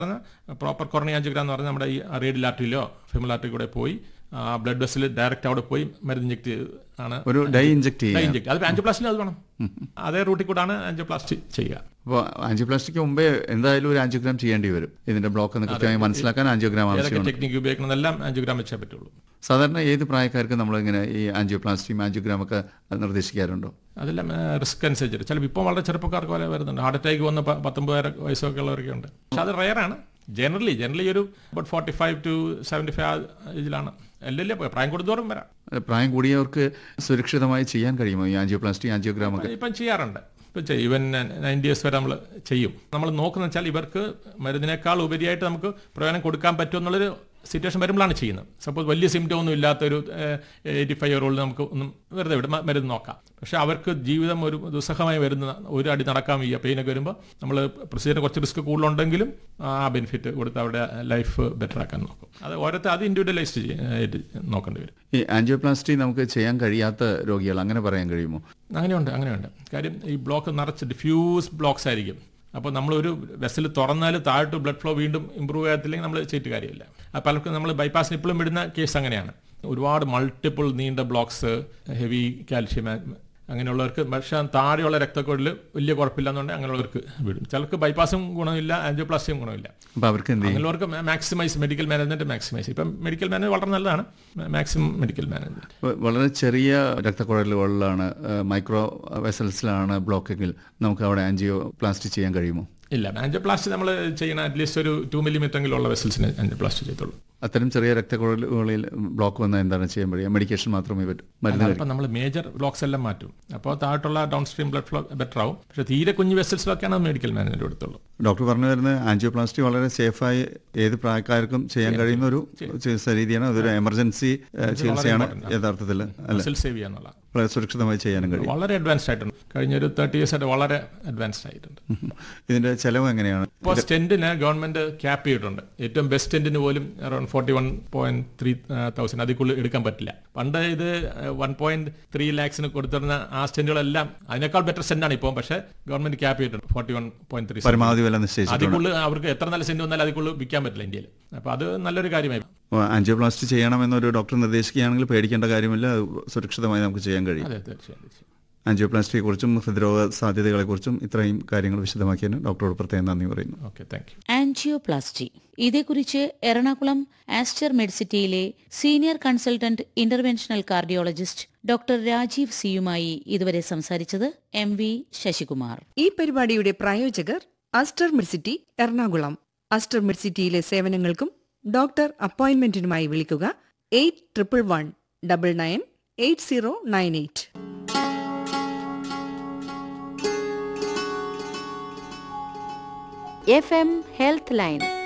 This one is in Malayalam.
പ്രോപ്പർ കൊറോണി ആൻജിയോഗ്രാം എന്ന് പറഞ്ഞാൽ നമ്മുടെ ഈ റേഡിയൽ ആർട്ടറിയിലോ ഫെമിൽ ആർട്ടറി കൂടെ പോയി ബ്ലഡ് വെസ്സിൽ ഡയറക്റ്റ് അവിടെ പോയി മരുന്ന് ഇഞ്ചെക്ട് ആണ് ഒരു ഡൈ ഇഞ്ചെക്ട് ചെയ്യാം ഇഞ്ചെക്ട് അത് ആൻജിയോപ്ലാസ്റ്റിന് അത് വേണം അതേ റൂട്ടിൽ കൂടാണ് ആൻജിയോപ്ലാസ്റ്റി ചെയ്യുക അപ്പോൾ ആൻജിയോപ്ലാസ്റ്റിക്ക് മുമ്പേ എന്തായാലും ഒരു ആൻജിയോഗ്രാം ചെയ്യേണ്ടി വരും ഇതിന്റെ ബ്ലോക്ക് എന്ന് കൃത്യമായി മനസ്സിലാക്കാൻ ആൻജിയോഗ്രാം ഏതൊക്കെ ആവശ്യമുണ്ട് ടെക്നിക്ക് ഉപയോഗിക്കണമെന്നെല്ലാം ആൻജിയോഗ്രാം വെച്ചേ പറ്റുള്ളൂ സാധാരണ ഏത് പ്രായക്കാർക്ക് നമ്മൾ ഇങ്ങനെ ഈ ആൻജിയോപ്ലാസ്റ്റിയും ആൻജിയോഗ്രാം ഒക്കെ നിർദ്ദേശിക്കാറുണ്ടോ അതെല്ലാം റിസ്ക് അനുസരിച്ചിട്ട് ചിലപ്പോൾ ഇപ്പോൾ വളരെ ചെറുപ്പക്കാർക്ക് പോലെ വരുന്നുണ്ട് ഹാർട്ട് അറ്റാക്ക് വന്ന് പ- പത്തൊമ്പത് വയസ്സൊക്കെ ഉള്ളവരൊക്കെ ഉണ്ട് പക്ഷെ അത് റയറാണ് ജനറലി ജനറലി ഒരു about forty five to seventy five ഏജിലാണ് എല്ലാം പ്രായം കൊടുത്തോറും വരാം അഹ് പ്രായം കൂടിയവർക്ക് സുരക്ഷിതമായി ചെയ്യാൻ കഴിയുമോ ഈ ആൻജിയോപ്ലാസ്റ്റി ആൻജിയോഗ്രാം ഒക്കെ ഇപ്പം ചെയ്യാറുണ്ട് ഇപ്പം ചെയ്യും ഇവൻ നയൻറ്റി ഇയേഴ്സ് വരെ നമ്മൾ ചെയ്യും നമ്മൾ നോക്കുന്ന വെച്ചാൽ ഇവർക്ക് മരുന്നിനേക്കാൾ ഉപരിയായിട്ട് നമുക്ക് പ്രയോജനം കൊടുക്കാൻ പറ്റുമെന്നുള്ളൊരു സിറ്റുവേഷൻ വരുമ്പോഴാണ് ചെയ്യുന്നത് സപ്പോസ് വലിയ സിംറ്റം ഒന്നും ഇല്ലാത്തൊരു എയ്റ്റി ഫൈവ് ഇയർ ഓൾഡ് നമുക്ക് ഒന്നും വെറുതെ വിടും മ- മരുന്ന് നോക്കാം പക്ഷെ അവർക്ക് ജീവിതം ഒരു ദുസ്സഹമായി വരുന്ന ഒരു അടി നടക്കാൻ വയ്യ പെയിനൊക്കെ വരുമ്പോൾ നമ്മൾ പ്രൊസീജിയറിന് കുറച്ച് റിസ്ക് കൂടുതലുണ്ടെങ്കിലും ആ ബെനിഫിറ്റ് കൊടുത്ത് അവരുടെ ലൈഫ് ബെറ്റർ ആക്കാൻ നോക്കും അത് ഓരോരുത്തർ അത് ഇൻഡിവിജ്വലൈസ്ഡ് ആയിട്ട് നോക്കേണ്ടി വരും ഈ ആൻജിയോപ്ലാസ്റ്റി നമുക്ക് ചെയ്യാൻ കഴിയാത്ത രോഗികൾ അങ്ങനെ പറയാൻ കഴിയുമോ അങ്ങനെയുണ്ട് അങ്ങനെയുണ്ട് കാര്യം ഈ ബ്ലോക്ക് നിറച്ച് ഡിഫ്യൂസ് ബ്ലോക്സ് ആയിരിക്കും അപ്പോൾ നമ്മളൊരു വെസൽ തുറന്നാൽ താഴോട്ട് ബ്ലഡ് ഫ്ലോ വീണ്ടും ഇമ്പ്രൂവ് ചെയ്യത്തില്ലെങ്കിൽ നമ്മൾ ചെയ്തിട്ട് കാര്യമില്ല അപ്പോൾ പലർക്കും നമ്മൾ ബൈപ്പാസിന് ഇപ്പോഴും വിടുന്ന കേസ് അങ്ങനെയാണ് ഒരുപാട് മൾട്ടിപ്പിൾ നീണ്ട ബ്ലോക്സ് ഹെവി കാൽഷ്യം അങ്ങനെയുള്ളവർക്ക് പക്ഷേ താഴെയുള്ള രക്തക്കൊഴിൽ വലിയ കുഴപ്പമില്ലെന്നുണ്ടെങ്കിൽ അങ്ങനെയുള്ളവർക്ക് വിടും ചിലർക്ക് ബൈപ്പാസും ഗുണമില്ല ആൻജിയോപ്ലാസ്റ്റിയും ഗുണമില്ല അപ്പോൾ അവർക്ക് എന്ത് ചെയ്യും അങ്ങനെയുള്ളവർക്ക് മാക്സിമൈസ് മെഡിക്കൽ മാനേജ്മെന്റ് മാക്സിമൈസ് ഇപ്പം മെഡിക്കൽ മാനേജ് വളരെ നല്ലതാണ് മാക്സിമം മെഡിക്കൽ മാനേജ്മെന്റ് വ- വളരെ ചെറിയ രക്തക്കുഴലുകളിലാണ് മൈക്രോ വെസൽസിലാണ് ബ്ലോക്കെങ്കിൽ നമുക്ക് അവിടെ ആൻജിയോപ്ലാസ്റ്റി ചെയ്യാൻ കഴിയുമോ ഇല്ല ആൻജിയോപ്ലാസ്റ്റി നമ്മൾ ചെയ്യണ അറ്റ്ലീസ്റ്റ് ഒരു ടു മില്ലിമീറ്റർ എങ്കിലും ഉള്ള വെസൽസിന് ആൻജിയോപ്ലാസ്റ്റി ചെയ്തോളൂ അത്തരം ചെറിയ രക്തക്കുഴലുകളിൽ ബ്ലോക്ക് വന്നാൽ എന്താണ് ചെയ്യാൻ കഴിയുക മെഡിക്കേഷൻ മാത്രമേ പറ്റൂ മരുന്ന് കഴിക്കും അപ്പം നമ്മൾ മേജർ ബ്ലോക്സ് എല്ലാം മാറ്റും അപ്പോൾ താഴോട്ടുള്ള downstream blood flow better ആവും പക്ഷേ തീരെ കുഞ്ഞു വെസൽസിലൊക്കെയാണ് മെഡിക്കൽ മാനേജ്മെന്റ് എടുത്തുള്ളൂ ഡോക്ടർ പറഞ്ഞു വരുന്നത് ആൻജിയോപ്ലാസ്റ്റി വളരെ സേഫായി ഏത് പ്രായക്കാർക്കും ചെയ്യാൻ കഴിയുന്ന ഒരു ചികിത്സാ രീതിയാണ് അതൊരു എമർജൻസി ഏഹ്, ചികിത്സയാണ് യഥാർത്ഥത്തിൽ അല്ല വെസൽ സേവ് ചെയ്യാന്നുള്ള വളരെ സുരക്ഷിതമായി ചെയ്യാനും കഴിയും വളരെ അഡ്വാൻസ്ഡ് ആയിട്ടുണ്ട് കഴിഞ്ഞ ഒരു തേർട്ടി ഇയേഴ്സ് ആയിട്ട് വളരെ അഡ്വാൻസ്ഡ് ആയിട്ടുണ്ട് ഇതിന്റെ ചെലവ് എങ്ങനെയാണ് ഇപ്പോൾ സ്റ്റെന്റിന് ഗവൺമെന്റ് ക്യാപ്പ് ചെയ്തിട്ടുണ്ട് ഏറ്റവും ബെസ്റ്റ് സ്റ്റെന്റിന് പോലും around forty one point three thousand അതിൽ എടുക്കാൻ പറ്റില്ല പണ്ട് ഇത് വൺ പോയിന്റ് ത്രീ ലാക്സിന് കൊടുത്തിരുന്ന ആ സ്റ്റെന്റുകളെല്ലാം അതിനേക്കാൾ ബെറ്റർ സ്റ്റെന്റാണ് ഇപ്പോൾ പക്ഷേ ഗവൺമെന്റ് ക്യാപ്പ് ചെയ്തിട്ടുണ്ട് ഫോർട്ടി വൺ പോയിന്റ് ത്രീ പരമാവധി വില നിശ്ചയിച്ചിട്ടുണ്ട് അതിക്കുള്ളിൽ അവർക്ക് എത്ര നല്ല സ്റ്റെന്റ് വന്നാലും അതിക്കുള്ളിൽ വിൽക്കാൻ പറ്റില്ല ഇന്ത്യയിൽ അപ്പോൾ അത് നല്ലൊരു കാര്യമായി ആൻജിയോപ്ലാസ്റ്റി ചെയ്യണമെന്നൊരു ഡോക്ടർ നിർദ്ദേശിക്കുകയാണെങ്കിൽ പേടിക്കേണ്ട കാര്യമില്ല അത് സുരക്ഷിതമായി നമുക്ക് ചെയ്യാൻ കഴിയും അതെ തീർച്ചയായും തീർച്ചയായും ആൻജിയോപ്ലാസ്റ്റിയെക്കുറിച്ചും ഹൃദ്രോഗ സാധ്യതകളെക്കുറിച്ചും ഇത്രയും കാര്യങ്ങൾ വിശദമാക്കിയതിന് ഡോക്ടറോട് പ്രത്യേകം നന്ദി പറയുന്നു ഓക്കെ താങ്ക് യു ആൻജിയോപ്ലാസ്റ്റി ഇതേക്കുറിച്ച് എറണാകുളം ആസ്റ്റർ മെഡിസിറ്റിയിലെ senior consultant interventional cardiologist doctor Rajeev സിയുമായി ഇതുവരെ സംസാരിച്ചത് എം വി ശശികുമാർ ഈ പരിപാടിയുടെ പ്രായോജകർ അസ്റ്റർ മിർസിറ്റി എറണാകുളം അസ്റ്റർ മിർസിറ്റിയിലെ സേവനങ്ങൾക്കും ഡോക്ടർ അപ്പോയിന്റ്മെന്റിനുമായി വിളിക്കുക eight triple one double nine eight zero nine eight F M health line